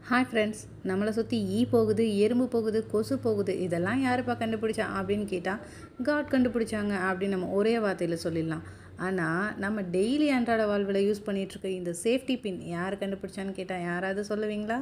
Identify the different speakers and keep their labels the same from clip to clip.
Speaker 1: hi friends நம்மளை சுற்றி ஈ போகுது எறும்பு போகுது கொசு போகுது இதெல்லாம் யாருப்பா கண்டுபிடிச்சா அப்படின்னு கேட்டால் காட் கண்டுபிடிச்சாங்க அப்படின்னு நம்ம ஒரே வார்த்தையில் சொல்லிடலாம் ஆனால் நம்ம டெய்லி அன்றாட வாழ்வில் யூஸ் பண்ணிகிட்ருக்க இந்த சேஃப்டி பின் யார் கண்டுபிடிச்சான்னு கேட்டால் யாராவது சொல்லுவீங்களா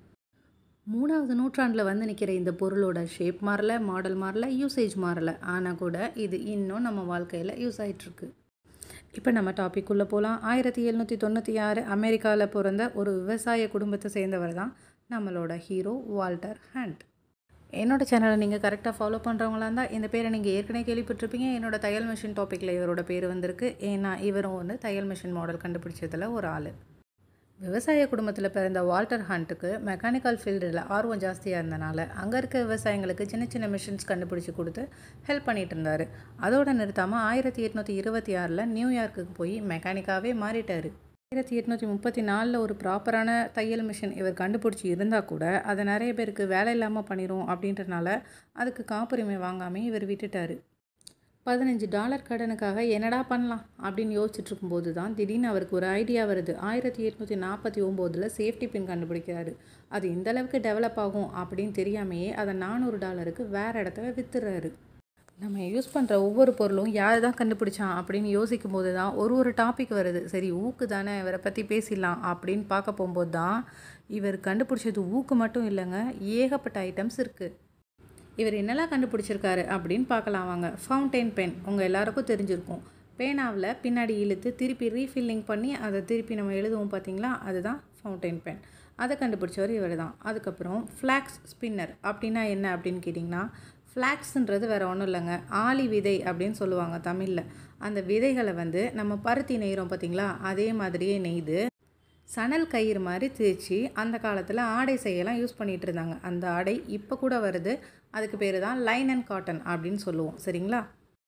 Speaker 1: மூணாவது நூற்றாண்டில் வந்து நிற்கிற இந்த பொருளோட ஷேப் மாறல மாடல் மாறல யூசேஜ் மாறல ஆனால் கூட இது இன்னும் நம்ம வாழ்க்கையில் யூஸ் ஆகிட்டுருக்கு இப்போ நம்ம டாபிக் உள்ளே போகலாம் ஆயிரத்தி எழுநூற்றி தொண்ணூற்றி ஆறு அமெரிக்காவில் பிறந்த ஒரு விவசாய குடும்பத்தை சேர்ந்தவர் தான் நம்மளோட ஹீரோ வால்டர் ஹண்ட் என்னோட சேனலை நீங்கள் கரெக்டாக ஃபாலோ பண்ணுறவங்களா இருந்தால் இந்த பேரை நீங்கள் ஏற்கனவே கேள்விப்பட்டிருப்பீங்க என்னோட தையல் மிஷின் டாப்பிக்கில் இவரோட பேர் வந்திருக்கு ஏன்னா இவரும் வந்து தையல் மிஷின் மாடல் கண்டுபிடிச்சதில் ஒரு ஆள் விவசாய குடும்பத்தில் பிறந்த வால்டர் ஹண்ட்டுக்கு மெக்கானிக்கல் ஃபீல்டில் ஆர்வம் ஜாஸ்தியாக இருந்தனால அங்கே இருக்க விவசாயிங்களுக்கு சின்ன சின்ன மிஷின்ஸ் கண்டுபிடிச்சி கொடுத்து ஹெல்ப் பண்ணிகிட்டு இருந்தார் அதோடு நிறுத்தாமல் ஆயிரத்தி எட்நூற்றி இருபத்தி ஆறில் நியூயார்க்குக்கு போய் மெக்கானிக்காகவே மாறிட்டார் ஆயிரத்தி எட்நூற்றி முப்பத்தி நாலில் ஒரு ப்ராப்பரான தையல் மிஷின் இவர் கண்டுபிடிச்சி இருந்தால் கூட அதை நிறைய பேருக்கு வேலை இல்லாமல் பண்ணிடும் அப்படின்றனால அதுக்கு காப்புரிமை வாங்காமல் இவர் விட்டுட்டார் பதினஞ்சு டாலர் கடனுக்காக என்னடா பண்ணலாம் அப்படின்னு யோசிச்சுட்டு இருக்கும்போது தான் திடீர்னு அவருக்கு ஒரு ஐடியா வருது ஆயிரத்தி எட்நூற்றி நாற்பத்தி ஒம்போதில் சேஃப்டி பின் கண்டுபிடிக்கிறாரு அது இந்த அளவுக்கு டெவலப் ஆகும் அப்படின்னு தெரியாமையே அதை நானூறு டாலருக்கு வேறு இடத்துல வித்துறாரு நம்ம யூஸ் பண்ணுற ஒவ்வொரு பொருளும் யார் தான் கண்டுபிடிச்சான் அப்படின்னு யோசிக்கும் போது தான் ஒரு ஒரு டாபிக் வருது சரி ஊக்கு தானே இவரை பற்றி பேசிடலாம் அப்படின்னு பார்க்க போகும்போது தான் இவர் கண்டுபிடிச்சது ஊக்கு மட்டும் இல்லைங்க ஏகப்பட்ட ஐட்டம்ஸ் இருக்குது இவர் என்னெல்லாம் கண்டுபிடிச்சிருக்காரு அப்படின்னு பார்க்கலாம் வாங்க ஃபவுண்டெயின் பென் உங்கள் எல்லாருக்கும் தெரிஞ்சிருக்கும் பேனாவில் பின்னாடி இழுத்து திருப்பி ரீஃபில்லிங் பண்ணி அதை திருப்பி நம்ம எழுதுவோம் பார்த்தீங்களா அதுதான் ஃபவுண்டெயின் பென் அதை கண்டுபிடிச்சவர் இவர் தான் அதுக்கப்புறம் ஃப்ளாக்ஸ் ஸ்பின்னர் அப்படின்னா என்ன அப்படின்னு கேட்டிங்கன்னா ஃப்ளாக்ஸுன்றது வேறு ஒன்றும் இல்லைங்க ஆலி விதை அப்படின்னு சொல்லுவாங்க தமிழில் அந்த விதைகளை வந்து நம்ம பருத்தி நெய்கிறோம் பார்த்தீங்களா அதே மாதிரியே நெய்து சணல் கயிறு மாதிரி தேய்ச்சி அந்த காலத்தில் ஆடை செய்யலாம் யூஸ் பண்ணிகிட்டு இருந்தாங்க அந்த ஆடை இப்போ கூட வருது அதுக்கு பேர் தான் லைன் அண்ட் காட்டன் அப்படின்னு சொல்லுவோம் சரிங்களா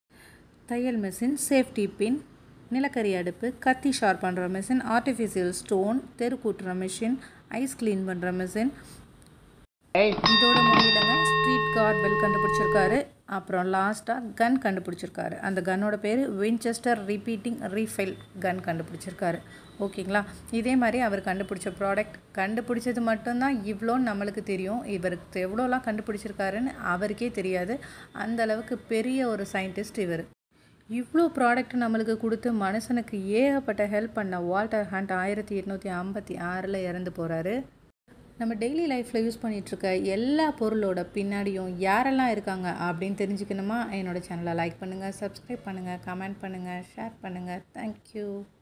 Speaker 1: தையல் மிஷின் சேஃப்டி பின் நிலக்கரி அடுப்பு கத்தி ஷார்ப் பண்ணுற மிஷின் ஆர்டிஃபிஷியல் ஸ்டோன் தெரு கூட்டுற மிஷின் ஐஸ் க்ளீன் பண்ணுற மிஷின் இதோட முடியலங்க ஸ்ட்ரீட் கார் பெல் கண்டுபிடிச்சிருக்காரு அப்புறம் லாஸ்ட்டாக கன் கண்டுபிடிச்சிருக்காரு அந்த கன்னோட பேர் வின்செஸ்டர் ரிப்பீட்டிங் ரீஃபைல் கன் கண்டுபிடிச்சிருக்காரு ஓகேங்களா இதே மாதிரி அவர் கண்டுபிடிச்ச ப்ராடக்ட் கண்டுபிடிச்சது மட்டும்தான் இவ்வளோன்னு நம்மளுக்கு தெரியும் இவருக்கு எவ்வளோலாம் கண்டுபிடிச்சிருக்காருன்னு அவருக்கே தெரியாது அந்த அளவுக்கு பெரிய ஒரு சயின்டிஸ்ட் இவர் இவ்வளோ ப்ராடக்ட் நம்மளுக்கு கொடுத்து மனுஷனுக்கு ஏகப்பட்ட ஹெல்ப் பண்ண வால்டர் ஹண்ட் ஆயிரத்தி எட்நூற்றி ஐம்பத்தி ஆறில் இறந்து போகிறாரு நம்ம டெய்லி லைஃப்பில் யூஸ் பண்ணிகிட்ருக்க எல்லா பொருளோட பின்னாடியும் யாரெல்லாம் இருக்காங்க அப்படின்னு தெரிஞ்சுக்கணுமா என்னோடய சேனலை லைக் பண்ணுங்கள் சப்ஸ்கிரைப் பண்ணுங்கள் கமெண்ட் பண்ணுங்கள் ஷேர் பண்ணுங்கள் தேங்க்யூ